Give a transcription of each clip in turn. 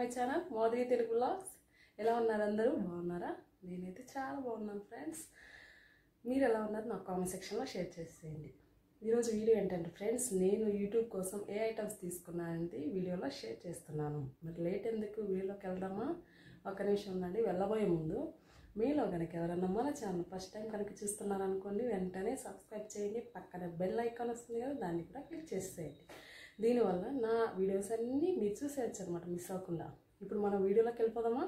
channel Modi Telugu blogs ఎలా ఉన్నారు అందరూ బాగున్నారా నేనైతే చాలా బాగున్నాను ఫ్రెండ్స్ మీరు ఎలా ఉన్నారు నాకు కామెంట్ సెక్షన్లో షేర్ చేసేయండి ఈరోజు వీడియో ఏంటంటే ఫ్రెండ్స్ నేను యూట్యూబ్ కోసం ఏ ఐటమ్స్ తీసుకున్నానంటే వీడియోలో షేర్ చేస్తున్నాను మరి లేట్ ఎందుకు వీడియోలోకి వెళ్దామా ఒక నిమిషం ఉందండి వెళ్ళబోయే ముందు మీలో కనుక ఎవరన్నా మన ఛానల్ ఫస్ట్ టైం కనుక చూస్తున్నారనుకోండి వెంటనే సబ్స్క్రైబ్ చేయండి పక్కన బెల్ ఐకాన్ వస్తుంది కదా దాన్ని కూడా క్లిక్ చేసేయండి దీనివల్ల నా వీడియోస్ అన్నీ మీరు చూసేయచ్చు అనమాట మిస్ అవ్వకుండా ఇప్పుడు మనం వీడియోలోకి వెళ్ళిపోదామా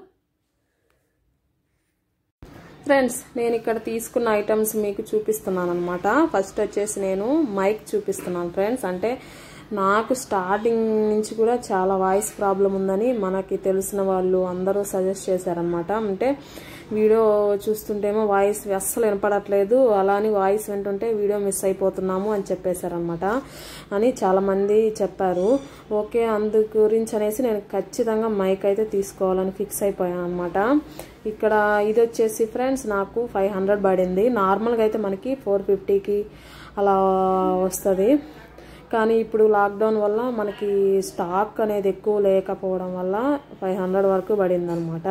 ఫ్రెండ్స్ నేను ఇక్కడ తీసుకున్న ఐటమ్స్ మీకు చూపిస్తున్నాను అనమాట ఫస్ట్ వచ్చేసి నేను మైక్ చూపిస్తున్నాను ఫ్రెండ్స్ అంటే నాకు స్టార్టింగ్ నుంచి కూడా చాలా వాయిస్ ప్రాబ్లం ఉందని మనకి తెలిసిన వాళ్ళు అందరూ సజెస్ట్ చేశారనమాట అంటే వీడియో చూస్తుంటేమో వాయిస్ అస్సలు వినపడట్లేదు అలా అని వాయిస్ వింటుంటే వీడియో మిస్ అయిపోతున్నాము అని చెప్పేశారనమాట అని చాలామంది చెప్పారు ఓకే అందు గురించి అనేసి నేను ఖచ్చితంగా మైక్ అయితే తీసుకోవాలని ఫిక్స్ అయిపోయాను అనమాట ఇక్కడ ఇది వచ్చేసి ఫ్రెండ్స్ నాకు ఫైవ్ హండ్రెడ్ పడింది నార్మల్గా అయితే మనకి ఫోర్ ఫిఫ్టీకి అలా వస్తుంది కానీ ఇప్పుడు లాక్డౌన్ వల్ల మనకి స్టాక్ అనేది ఎక్కువ లేకపోవడం వల్ల ఫైవ్ హండ్రెడ్ వరకు పడింది అనమాట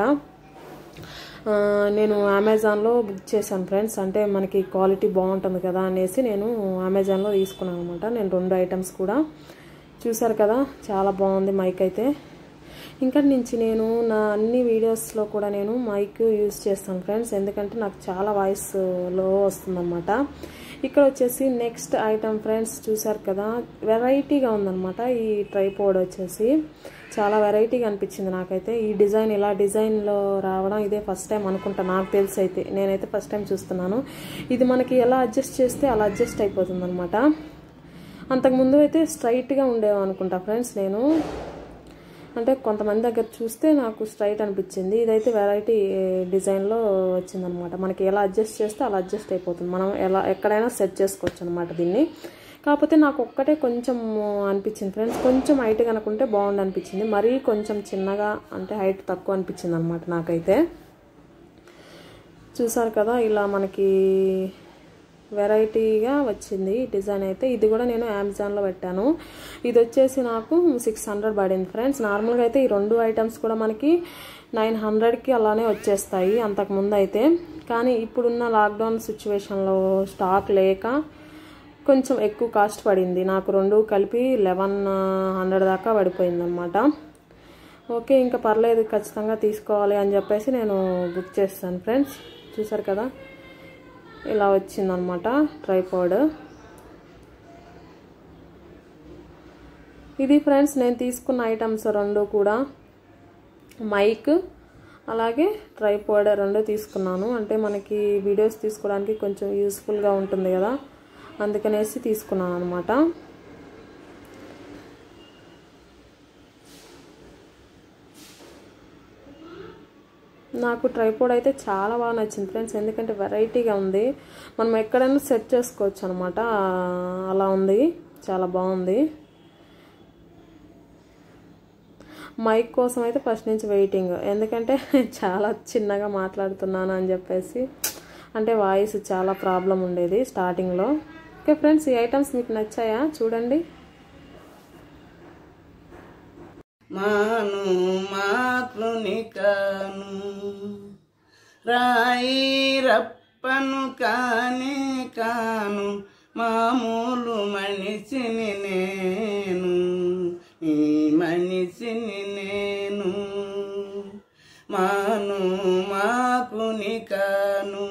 నేను అమెజాన్లో బుక్ చేశాను ఫ్రెండ్స్ అంటే మనకి క్వాలిటీ బాగుంటుంది కదా అనేసి నేను అమెజాన్లో తీసుకున్నాను అనమాట నేను రెండు ఐటమ్స్ కూడా చూసారు కదా చాలా బాగుంది మైక్ అయితే ఇంకా నుంచి నేను నా అన్ని వీడియోస్లో కూడా నేను మైక్ యూజ్ చేస్తాను ఫ్రెండ్స్ ఎందుకంటే నాకు చాలా వాయిస్ లో వస్తుందన్నమాట ఇక్కడ వచ్చేసి నెక్స్ట్ ఐటమ్ ఫ్రెండ్స్ చూసారు కదా వెరైటీగా ఉందన్నమాట ఈ ట్రైపోడ్ వచ్చేసి చాలా వెరైటీగా అనిపించింది నాకైతే ఈ డిజైన్ ఇలా డిజైన్లో రావడం ఇదే ఫస్ట్ టైం అనుకుంటా నాకు తెలిసి అయితే నేనైతే ఫస్ట్ టైం చూస్తున్నాను ఇది మనకి ఎలా అడ్జస్ట్ చేస్తే అలా అడ్జస్ట్ అయిపోతుంది అనమాట అంతకుముందు అయితే స్ట్రైట్గా ఉండేవా అనుకుంటా ఫ్రెండ్స్ నేను అంటే కొంతమంది దగ్గర చూస్తే నాకు స్ట్రైట్ అనిపించింది ఇదైతే వెరైటీ డిజైన్లో వచ్చిందనమాట మనకి ఎలా అడ్జస్ట్ చేస్తే అలా అడ్జస్ట్ అయిపోతుంది మనం ఎలా ఎక్కడైనా సెట్ చేసుకోవచ్చు అనమాట దీన్ని కాకపోతే నాకు ఒక్కటే కొంచెం అనిపించింది ఫ్రెండ్స్ కొంచెం హైట్ కనుకుంటే బాగుండు అనిపించింది మరీ కొంచెం చిన్నగా అంటే హైట్ తక్కువ అనిపించింది అనమాట నాకైతే చూసారు కదా ఇలా మనకి వెరైటీగా వచ్చింది డిజైన్ అయితే ఇది కూడా నేను అమెజాన్లో పెట్టాను ఇది వచ్చేసి నాకు సిక్స్ హండ్రెడ్ పడింది ఫ్రెండ్స్ నార్మల్గా అయితే ఈ రెండు ఐటమ్స్ కూడా మనకి నైన్ హండ్రెడ్కి అలానే వచ్చేస్తాయి అంతకుముందు అయితే కానీ ఇప్పుడున్న లాక్డౌన్ సిచ్యువేషన్లో స్టాక్ లేక కొంచెం ఎక్కువ కాస్ట్ పడింది నాకు రెండు కలిపి లెవెన్ హండ్రెడ్ దాకా పడిపోయింది అనమాట ఓకే ఇంకా పర్లేదు ఖచ్చితంగా తీసుకోవాలి అని చెప్పేసి నేను బుక్ చేస్తాను ఫ్రెండ్స్ చూసారు కదా ఇలా వచ్చిందనమాట ట్రైపాడ్ ఇది ఫ్రెండ్స్ నేను తీసుకున్న ఐటమ్స్ రెండు కూడా మైక్ అలాగే ట్రైపాడ్ రెండు తీసుకున్నాను అంటే మనకి వీడియోస్ తీసుకోవడానికి కొంచెం యూస్ఫుల్గా ఉంటుంది కదా అందుకనేసి తీసుకున్నాను అనమాట నాకు ట్రైపోడ్ అయితే చాలా బాగా నచ్చింది ఫ్రెండ్స్ ఎందుకంటే వెరైటీగా ఉంది మనం ఎక్కడైనా సెట్ చేసుకోవచ్చు అనమాట అలా ఉంది చాలా బాగుంది మైక్ కోసం అయితే ఫస్ట్ నుంచి వెయిటింగ్ ఎందుకంటే చాలా చిన్నగా మాట్లాడుతున్నాను అని చెప్పేసి అంటే వాయిస్ చాలా ప్రాబ్లం ఉండేది స్టార్టింగ్లో ఓకే ఫ్రెండ్స్ ఈ ఐటమ్స్ మీకు నచ్చాయా చూడండి మాను మాతృని కాను రాయి రప్పను కానే కాను మామూలు మనిషిని నేను ఈ మనిషిని నేను మాను మాకుని కాను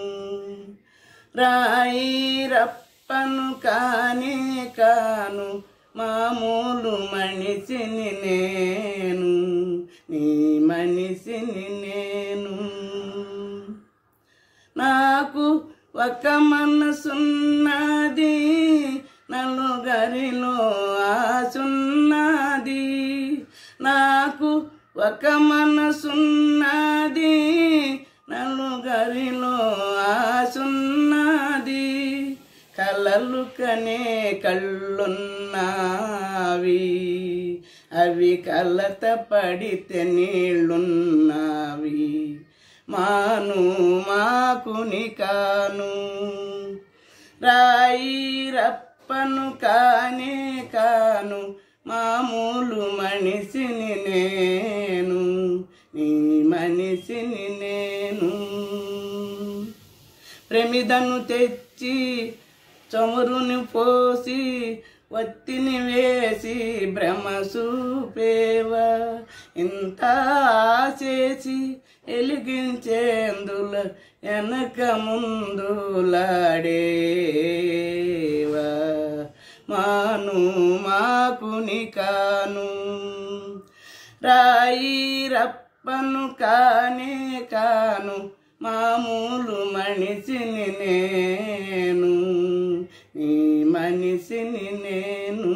రాయి రప్పను కానే కాను మామూలు మనిషిని నేను నీ మనిషిని నేను నాకు ఒక మనసున్నది నలుగరిలో ఆసున్నది నాకు ఒక మనసున్నది నలుగరిలో ఆసున్నది కలలు కనే కళ్ళున్నావి అవి కలత పడితే నీళ్ళున్నావి మాను మాకుని కాను రాయి రప్పను కానే కాను మామూలు మనిషిని నేను నీ మనిషిని నేను ప్రమిదను తెచ్చి చమురుని పోసి వత్తిని వేసి భ్రమ చూపేవ ఇంత చేసి ఎలిగించేందుల వెనక ముందులాడేవా మాను మాకుని కాను రాయి రప్పను కానే కాను మామూలు మనిషిని నేను నీ మనిషిని నేను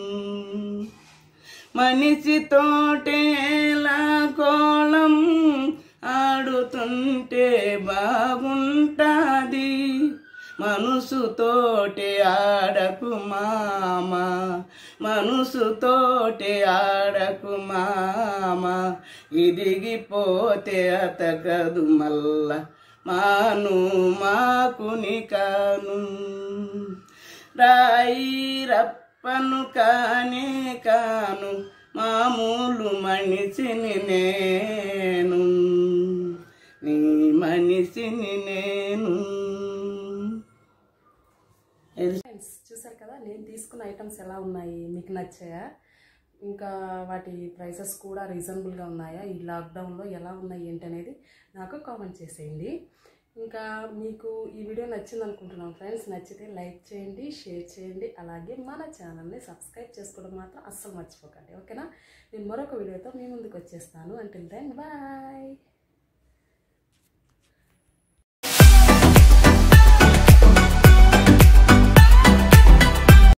మనిషితోటేలా కోళం ఆడుతుంటే బాగుంటాది మనసుతోటి ఆడకు మామ మనసుతోటి ఆడకు మామ ఇదిగిపోతే అతకదు మల్ల మాను మాకుని కాను రాయి రప్పను కానే కాను మామూలు మనిషిని నేను నీ మనిషిని నేను ఫ్రెండ్స్ చూసారు కదా నేను తీసుకున్న ఐటమ్స్ ఎలా ఉన్నాయి మీకు నచ్చాయా ఇంకా వాటి ప్రైసెస్ కూడా రీజనబుల్గా ఉన్నాయా ఈ లాక్డౌన్లో ఎలా ఉన్నాయి ఏంటి అనేది నాకు కామెంట్ చేసేయండి ఇంకా మీకు ఈ వీడియో నచ్చింది అనుకుంటున్నాం ఫ్రెండ్స్ నచ్చితే లైక్ చేయండి షేర్ చేయండి అలాగే మన ఛానల్ని సబ్స్క్రైబ్ చేసుకోవడం మాత్రం అస్సలు మర్చిపోకండి ఓకేనా నేను మరొక వీడియోతో మీ ముందుకు వచ్చేస్తాను అంటిల్ దెన్ బాయ్